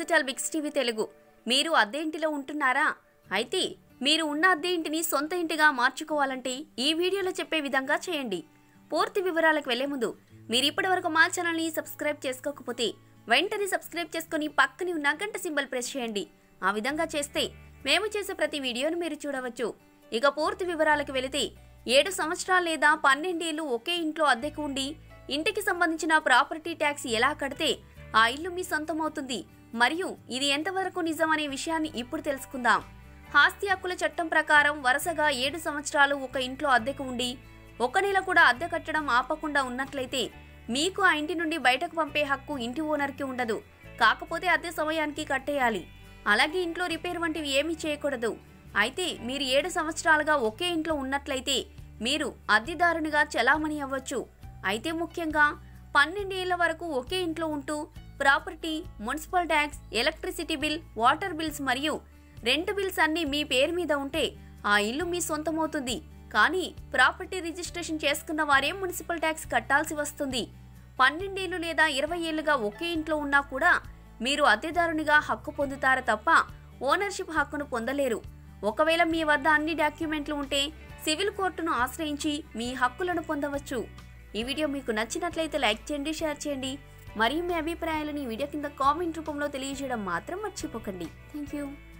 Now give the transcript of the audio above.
digital Biggs TV Telugu మీరు అద్దె ఇంటిలో ఉంటున్నారా అయితే మీరు ఉన్న అద్దె ఇంటిని సొంత ఇంటిగా మార్చుకోవాలంటే ఈ వీడియోలో చెప్పే విధంగా చేయండి పూర్తి వివరాలకు వెళ్లే ముందు మీరు ఇప్పటివరకు మా ఛానల్ని సబ్స్క్రైబ్ చేసుకోకపోతే వెంటనే సబ్స్క్రైబ్ చేసుకుని పక్కనే ఉన్న గంట సింబల్ ప్రెస్ చేయండి ఆ విధంగా చేస్తే మేము చేసే ప్రతి వీడియోను మీరు చూడవచ్చు ఇక పూర్తి వివరాలకు వెళితే ఏడు సంవత్సరాలు లేదా పన్నెండేళ్లు ఒకే ఇంట్లో అద్దెకు ఉండి ఇంటికి సంబంధించిన ప్రాపర్టీ ట్యాక్స్ ఎలా కడితే ఆ ఇల్లు మీ సొంతం అవుతుంది మరియు ఇది ఎంతవరకు నిజం అనే విషయాన్ని ఇప్పుడు తెలుసుకుందాం ఆస్తి హక్కుల చట్టం ప్రకారం వరుసగా ఏడు సంవత్సరాలు ఒక ఇంట్లో అద్దెకు ఉండి ఒక నెల కూడా అద్దె కట్టడం ఆపకుండా ఉన్నట్లయితే మీకు ఆ ఇంటి నుండి బయటకు పంపే హక్కు ఇంటి ఓనర్కి ఉండదు కాకపోతే అద్దె సమయానికి కట్టేయాలి అలాగే ఇంట్లో రిపేర్ వంటివి ఏమీ చేయకూడదు అయితే మీరు ఏడు సంవత్సరాలుగా ఒకే ఇంట్లో ఉన్నట్లయితే మీరు అద్దెదారునిగా చెలామణి అవ్వచ్చు అయితే ముఖ్యంగా పన్నెండేళ్ల వరకు ఒకే ఇంట్లో ఉంటూ property municipal tax electricity bill water bills మరియు రెంట్ బిల్స్ అన్నీ మీ పేరు మీద ఉంటే ఆ ఇల్లు మీ సొంతమవుతుంది కానీ ప్రాపర్టీ రిజిస్ట్రేషన్ చేసుకున్న వారే మున్సిపల్ ట్యాక్స్ కట్టాల్సి వస్తుంది పన్నెండేళ్లు లేదా ఇరవై ఏళ్లుగా ఒకే ఇంట్లో ఉన్నా కూడా మీరు అద్దెదారునిగా హక్కు పొందుతారు తప్ప ఓనర్షిప్ హక్కును పొందలేరు ఒకవేళ మీ వద్ద అన్ని డాక్యుమెంట్లు ఉంటే సివిల్ కోర్టును ఆశ్రయించి మీ హక్కులను పొందవచ్చు ఈ వీడియో మీకు నచ్చినట్లయితే లైక్ చేయండి షేర్ చేయండి మరియు మీ అభిప్రాయాలను ఈ వీడియో కింద కామెంట్ రూపంలో తెలియజేయడం మాత్రం మర్చిపోకండి థ్యాంక్ యూ